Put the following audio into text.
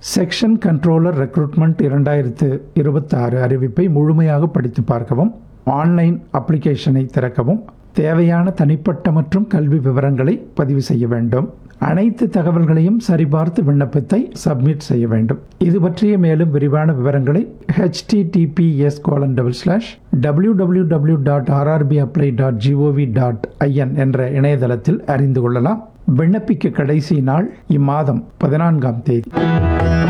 section controller recruitment இரண்டாயிரத்து இருபத்தாறு அறிவிப்பை முழுமையாக படித்து பார்க்கவும் ஆன்லைன் அப்ளிகேஷனை திறக்கவும் தேவையான தனிப்பட்ட மற்றும் கல்வி விவரங்களை பதிவு செய்ய வேண்டும் அனைத்து தகவல்களையும் சரிபார்த்து விண்ணப்பத்தை சப்மிட் செய்ய வேண்டும் இது பற்றிய மேலும் விரிவான விவரங்களை https colon double slash W W W dot RRB apply dot GOV dot IN என்ற இணையதளத்தில் அறிந்து கொள்ளலாம் விண்ணப்பிக்க கடைசி நாள் இம்மாதம் பதினான்காம் தேதி